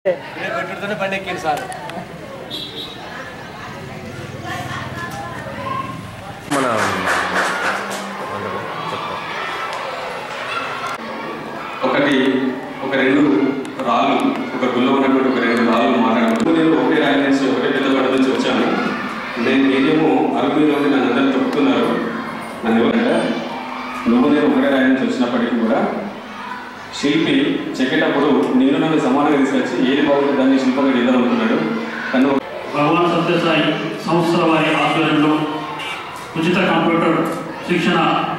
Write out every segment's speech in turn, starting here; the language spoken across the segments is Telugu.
రేపు పెట్టుడుతోనే బండి ఎక్కింది సార్ మన ఒకటి ఒక రెండు రాళ్ళు ఒక గుల్లో ఉన్నటువంటి ఒక రెండు రాళ్ళు మాట్లాడుకుంటూ నేను ఒకే రాయి నుంచి ఒకటే పెద్దపడ నుంచి వచ్చాను నేను నేనేమో అరుగులో ఉండి నన్ను అందరూ తొక్కుతున్నారు నన్ను ఎవరంటే నువ్వు నేను ఒకటే రాయి నుంచి వచ్చినప్పటికీ కూడా శిల్పి చెక్కేటప్పుడు నేను నన్ను సమానంగా తీసుకొచ్చి ఏది బాగుంటుంది దాన్ని శిల్పంగా చేద్దాం అనుకున్నాడు కానీ భగవాన్ సత్యసాయి సంస్థల వారి ఆధ్వర్యంలో ఉచిత కంప్యూటర్ శిక్షణ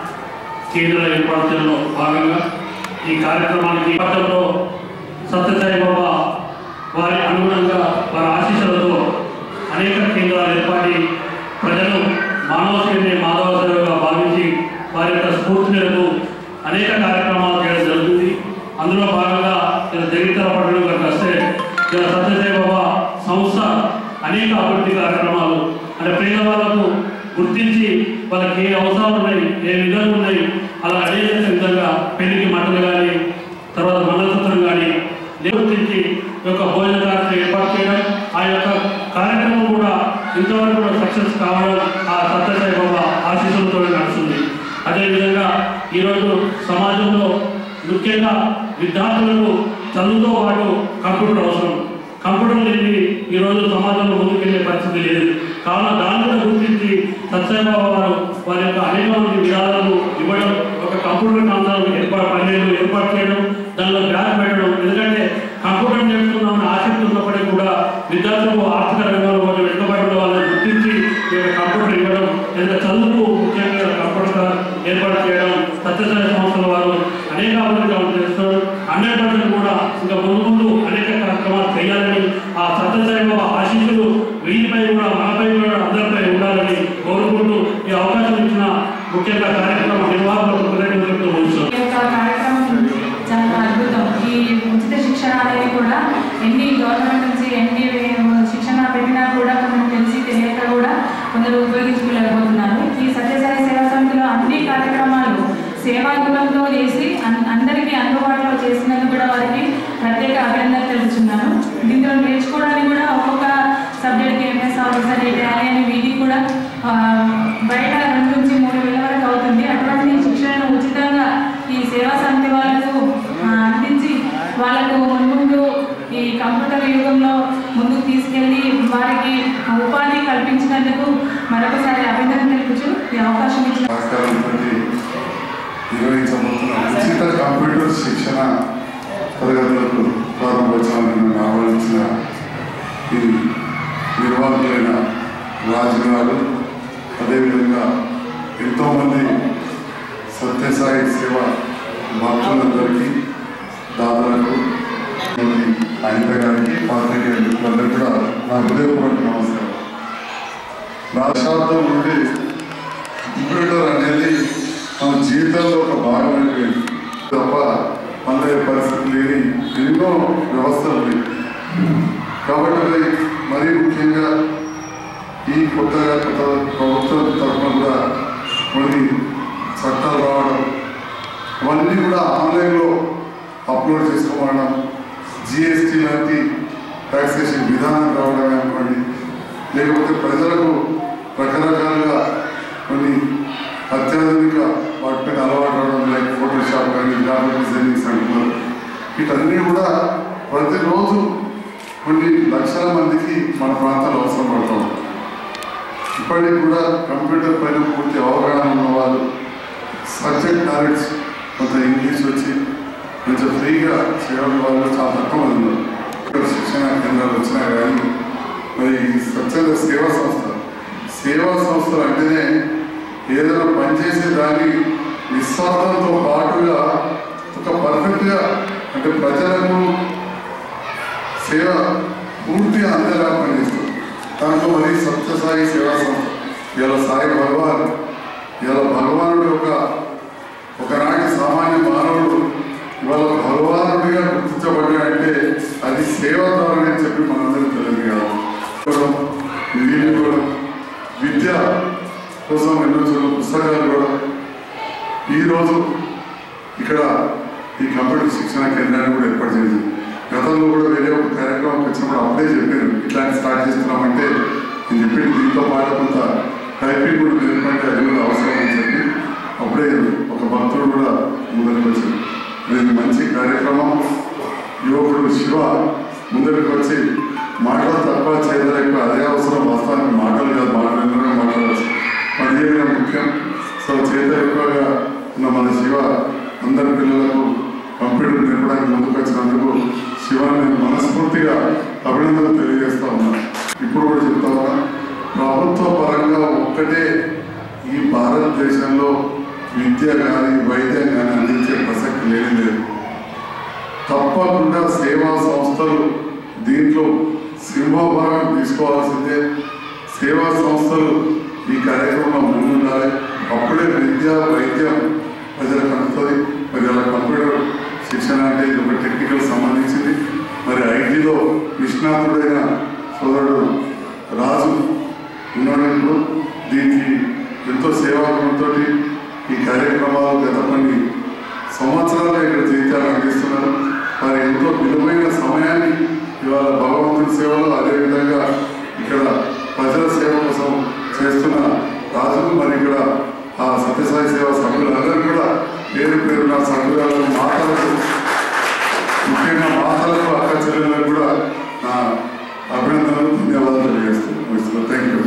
కేంద్రాల ఏర్పాటులో భాగంగా ఈ కార్యక్రమానికి నేపథ్యంలో సత్యసాయి బాబా వారి అనుగుణంగా వారి ఆశీస్సులతో అనేక కేంద్రాలు ఏర్పాటి ప్రజలు మానవ సేవని మాధవ సేవగా భావించి వారి యొక్క స్ఫూర్తి మేరకు అనేక కార్యక్రమాలు చేయడం జరుగుతుంది అందులో భాగంగా ఇలా జగిత్యాల పట్టణంలోకి వస్తే ఇలా సత్యసాయి బాబా సంస్థ అనేక అభివృద్ధి కార్యక్రమాలు అంటే పేదవాళ్లకు గుర్తించి వాళ్ళకి ఏ అవసరాలు ఉన్నాయి ఏ విధాలు ఉన్నాయి అలా అనేక విధంగా పెళ్లికి మంటలు కానీ తర్వాత మంగళసూత్రం కానీ గుర్తించి ఈ యొక్క భోజన కార్యక్రమం ఏర్పాటు చేయడం ఆ యొక్క కార్యక్రమం కూడా ఇంతవరకు కూడా సక్సెస్ కావడం ఆ సత్యసాయి బాబా ఆశీస్సులతో నడుస్తుంది అదేవిధంగా ఈరోజు సమాజంలో ముఖ్యంగా విద్యార్థులకు చదువుతో పాటు కంప్యూటర్ అవసరం కంప్యూటర్ లేని ఈరోజు సమాజంలో ముందుకెళ్లే పరిస్థితి లేదు కావున దాన్ని కూడా గుర్తించి సత్యబాబు వారు వారి యొక్క అనేక మంది విధానాలను ఇవ్వడం ఒక కంప్యూటర్ కేంద్రాలను ఏర్పాటు పన్నెండు ఏర్పాటు చేయడం దానిలో బ్యాగ్ పెట్టడం ఎందుకంటే కంప్యూటర్ నేర్చుకుందామని ఆసక్తి ఉన్నప్పటికీ కూడా విద్యార్థులకు ఆర్థిక రంగంలో కొంచెం వెనుకబడిన వాళ్ళని గుర్తించి ఈ యొక్క కంప్యూటర్ ఇవ్వడం లేదా చదువుకు ముఖ్యంగా కంప్యూటర్ ఏర్పాటు చేయడం సత్యసాయి సంస్థల వారు అనేక అభివృద్ధి చేస్తున్నారు హండ్రెడ్ పర్సెంట్ కూడా ఇంకా ముందు ముందు అనేక కార్యక్రమాలు చేయాలని ఆ సత్యసాయి బాబా ఆశీస్సులు వీరిపై కూడా మనపై కూడా అందరిపై ఉండాలని కోరుకుంటూ ఈ అవకాశం ఇచ్చిన ముఖ్యంగా కార్యక్రమ నిర్వాహకులకు కృతజ్ఞతలు ఉంచుతున్నాను ఈ యొక్క కార్యక్రమం చాలా అద్భుతం ఈ ఉచిత శిక్షణ అనేది కూడా ఎన్ని గవర్నమెంట్ నుంచి ఎన్ని శిక్షణ పెట్టినా కూడా కొందరు తెలిసి తెలియక కూడా కొందరు ఉపయోగించుకోలేకపోతున్నారు ఈ సత్యసాయి సేవా సమితిలో అన్ని కార్యక్రమాలు సేవా గుణంతో చేసి అన్- అందరికీ అందుబాటులో చేసినందుకు కూడా వారికి ప్రత్యేక అభినందనలు తెలుపుతున్నాను దీంట్లో నేర్చుకోవడానికి కూడా ఒక్కొక్క సబ్జెక్ట్కి ఎంఎస్ ఆఫీసర్ టాలీ అని వీటికి కూడా ఆ, బయట రెండు నుంచి మూడు వేల వరకు అవుతుంది అటువంటి శిక్షణను ఉచితంగా ఈ సేవా సమితి వాళ్ళకు ఆ, అందించి వాళ్ళకు ముందు ఈ కంప్యూటర్ యుగంలో ముందుకు తీసుకెళ్ళి వారికి ఉపాధి కల్పించినందుకు మరొకసారి అభినందన తెలుపుచు ఈ అవకాశం ఇచ్చిన సహకారంతో నిర్వహించబోతున్న ఉచిత కంప్యూటర్ శిక్షణ తరగతులకు ప్రారంభోత్సవాన్ని ఆహ్వానించిన ఈ నిర్వాహకులైన రాజు గారు అదేవిధంగా ఎంతోమంది సత్యసాయి సేవ భక్తులందరికీ దాదాపు అనిత గారికి పాత్రికేయ మిత్రులందరికీ కూడా నా హృదయపూర్వక నమస్కారం నా దశాబ్దం నుండి కంప్యూటర్ అనేది మన జీవితంలో ఒక భాగం అయిపోయింది తప్ప పొందే పరిస్థితి లేని ఎన్నో వ్యవస్థలు ఉన్నాయి కాబట్టి మరి మరీ ముఖ్యంగా ఈ కొత్తగా కొత్త ప్రభుత్వం తరఫున కూడా కొన్ని చట్టాలు రావడం అవన్నీ కూడా ఆన్లైన్లో అప్లోడ్ చేసుకోవడం జిఎస్టీ లాంటి టాక్సేషన్ విధానం రావడం అనుకోండి లేకపోతే ప్రజలకు రకరకాలుగా కొన్ని అత్యాధునిక వాటిపైన అలవాటు అవడం లైక్ ఫోటోషాప్ కానీ గ్రాఫిక్ డిజైనింగ్స్ అంటున్నారు వీటన్నీ కూడా ప్రతిరోజు కొన్ని లక్షల మందికి మన ప్రాంతాల్లో అవసరం పడుతూ ఉంటారు ఇప్పటికి కూడా కంప్యూటర్ పైన పూర్తి అవగాహన ఉన్న వాళ్ళు సబ్జెక్ట్ నాలెడ్జ్ కొంత ఇంగ్లీష్ వచ్చి కొంచెం ఫ్రీగా చేయడం వాళ్ళు చాలా తక్కువ మంది ఉన్నారు ఇక్కడ శిక్షణ కేంద్రాలు వచ్చినా కానీ మరి ఈ స్వచ్ఛంద సేవా సంస్థ సేవా సంస్థలు అంటేనే ఏదైనా పనిచేసే దాన్ని నిస్వార్థంతో పాటుగా ఒక పర్ఫెక్ట్గా అంటే ప్రజలకు సేవ పూర్తిగా అందేలా పనిచేస్తుంది దాంట్లో మరి సత్యసాయి సేవా సంస్థ ఇలా సాయి భగవాన్ ఇలా భగవానుడు యొక్క ఒకనాటి సామాన్య మానవుడు ఇవాళ భగవానుడిగా గుర్తించబడ్డాడంటే అది సేవ ద్వారానే చెప్పి మనందరం తెలియజేయాలి నీళ్ళు కూడా విద్య కోసం ఎన్నో చోట్ల పుస్తకాలు కూడా ఈరోజు ఇక్కడ ఈ కంప్యూటర్ శిక్షణ కేంద్రాన్ని కూడా ఏర్పాటు చేసింది గతంలో కూడా వేరే ఒక కార్యక్రమం వచ్చినప్పుడు అప్పుడే చెప్పారు ఇట్లాంటి స్టార్ట్ చేస్తున్నామంటే నేను చెప్పింది దీంతో పాటు కొంత టైపింగ్ కూడా నేర్పంటే అది కూడా అవసరం అని చెప్పి అప్పుడే ఒక భక్తుడు కూడా ముందరికి వచ్చాడు ఇది మంచి కార్యక్రమం యువకుడు శివ ముందరికి వచ్చి మాటలు తక్కువ చేయడం ఎక్కువ అదే అవసరం వాస్తవానికి మాటలు కాదు మాటలు మాట్లాడవచ్చు పదిహేను ముఖ్యం సో చేత ఎక్కువగా ఉన్న మన శివ అందరి పిల్లలకు కంప్యూటర్ నేర్పడానికి ముందుకు వచ్చినందుకు శివాన్ని నేను మనస్ఫూర్తిగా అభినందనలు తెలియజేస్తా ఉన్నాను ఇప్పుడు కూడా చెప్తా ఉన్నా ప్రభుత్వ పరంగా ఒక్కటే ఈ భారతదేశంలో విద్య కానీ వైద్యం కానీ అందించే ప్రసక్తి లేని లేదు తప్పకుండా సేవా సంస్థలు దీంట్లో సింహభాగం తీసుకోవాల్సిందే సేవా సంస్థలు ఈ కార్యక్రమంలో ముందుండాలి అప్పుడే విద్య వైద్యం ప్రజలకు అందుతుంది మరి అలా కంప్యూటర్ శిక్షణ అంటే ఇది ఒక టెక్నికల్ సంబంధించింది మరి ఐటీలో నిష్ణాతుడైన సోదరుడు రాజు ఉన్నాడు ఇప్పుడు దీనికి ఎంతో సేవాగుణంతో ఈ కార్యక్రమాలు గత కొన్ని సంవత్సరాలు ఇక్కడ జీవితాలు అందిస్తున్నారు వారి ఎంతో విలువైన సమయాన్ని ఇవాళ భగవంతుని సేవలో అదేవిధంగా ఇక్కడ ప్రజల సేవ కోసం చేస్తున్న రాజులు మరి ఇక్కడ ఆ సత్యసాయి సేవ సభ్యులందరూ కూడా పేరు పేరున సభ్యులకు మాతలకు ముఖ్యంగా మాతలకు అక్క చెల్లెలకు కూడా నా అభినందనలు ధన్యవాదాలు తెలియజేస్తున్నాను thank you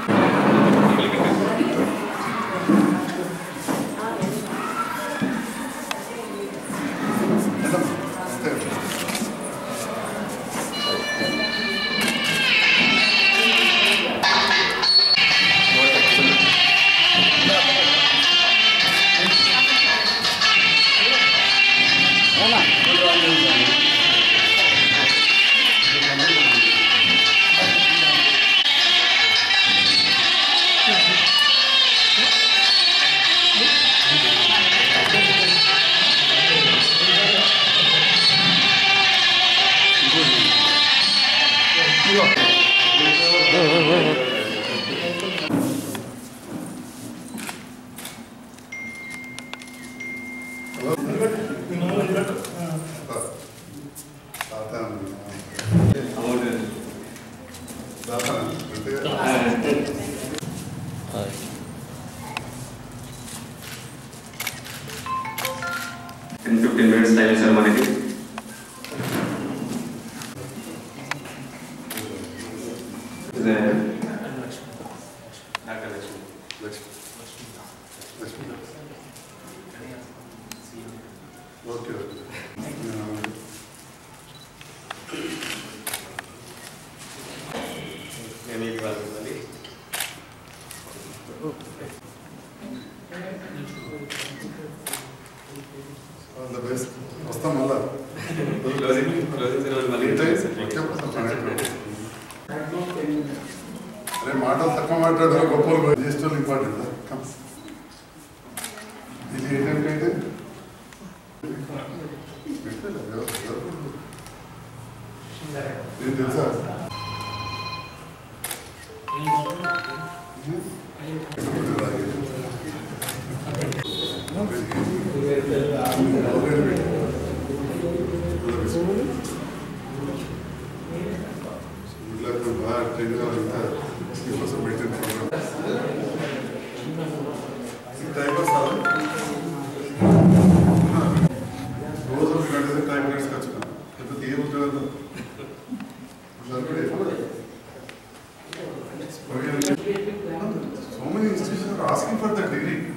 ten fifteen minutes time sir మనకి ఇదే డాక్టర్ లక్ష్మి ఓకే నేను ఇవ్వాలి మళ్ళీ ఆల్ ద బెస్ట్ వస్తాం మళ్ళా క్లోజింగ్ క్లోజింగ్ సెరమనీ మళ్ళీ అరే మాటలు తక్కువ మాట్లాడారు గొప్పలు జ్యేష్ఠులు ఇంపార్టెంట్ ఇది ఏంటంటే నేను తెలుసా బాగా ట్రైన్ కావాలంటే మీకోసం మెయింటైన్ డ్రైవర్ సార్ రోజు ఒక గంట టైం మినిట్స్కి వచ్చిన లేకపోతే ఏ ఉద్యోగం so many institution asking for the degree